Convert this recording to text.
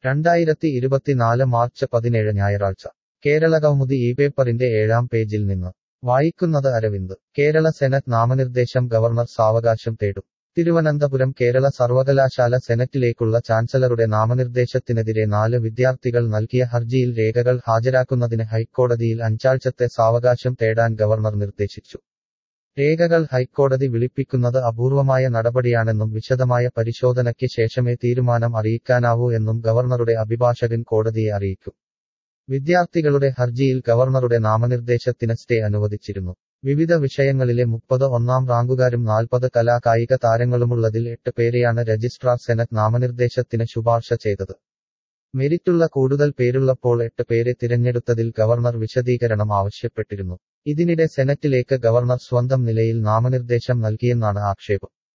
രണ്ടായിരത്തി ഇരുപത്തിനാല് മാർച്ച് പതിനേഴ് ഞായറാഴ്ച കേരളകൗമുദി ഈ പേപ്പറിന്റെ ഏഴാം പേജിൽ നിന്ന് വായിക്കുന്നത് അരവിന്ദ് കേരള സെനറ്റ് നാമനിർദ്ദേശം ഗവർണർ സാവകാശം തേടും തിരുവനന്തപുരം കേരള സർവകലാശാല സെനറ്റിലേക്കുള്ള ചാൻസലറുടെ നാമനിർദ്ദേശത്തിനെതിരെ നാല് വിദ്യാർത്ഥികൾ നൽകിയ ഹർജിയിൽ രേഖകൾ ഹാജരാക്കുന്നതിന് ഹൈക്കോടതിയിൽ അഞ്ചാഴ്ചത്തെ സാവകാശം തേടാൻ ഗവർണർ നിർദ്ദേശിച്ചു രേഖകൾ ഹൈക്കോടതി വിളിപ്പിക്കുന്നത് അപൂർവമായ നടപടിയാണെന്നും വിശദമായ പരിശോധനയ്ക്ക് ശേഷമേ തീരുമാനം അറിയിക്കാനാവൂ എന്നും ഗവർണറുടെ അഭിഭാഷകൻ കോടതിയെ അറിയിക്കും വിദ്യാർത്ഥികളുടെ ഹർജിയിൽ ഗവർണറുടെ നാമനിർദ്ദേശത്തിന് സ്റ്റേ അനുവദിച്ചിരുന്നു വിവിധ വിഷയങ്ങളിലെ മുപ്പത് ഒന്നാം റാങ്കുകാരും നാൽപ്പത് കലാ കായിക താരങ്ങളുമുള്ളതിൽ എട്ട് പേരെയാണ് രജിസ്ട്രാർ സെനറ്റ് നാമനിർദ്ദേശത്തിന് ശുപാർശ ചെയ്തത് മെരിറ്റുള്ള കൂടുതൽ പേരുള്ളപ്പോൾ എട്ട് പേരെ തിരഞ്ഞെടുത്തതിൽ ഗവർണർ വിശദീകരണം ആവശ്യപ്പെട്ടിരുന്നു ഇതിനിടെ സെനറ്റിലേക്ക് ഗവർണർ സ്വന്തം നിലയിൽ നാമനിർദ്ദേശം നൽകിയെന്നാണ് ആക്ഷേപം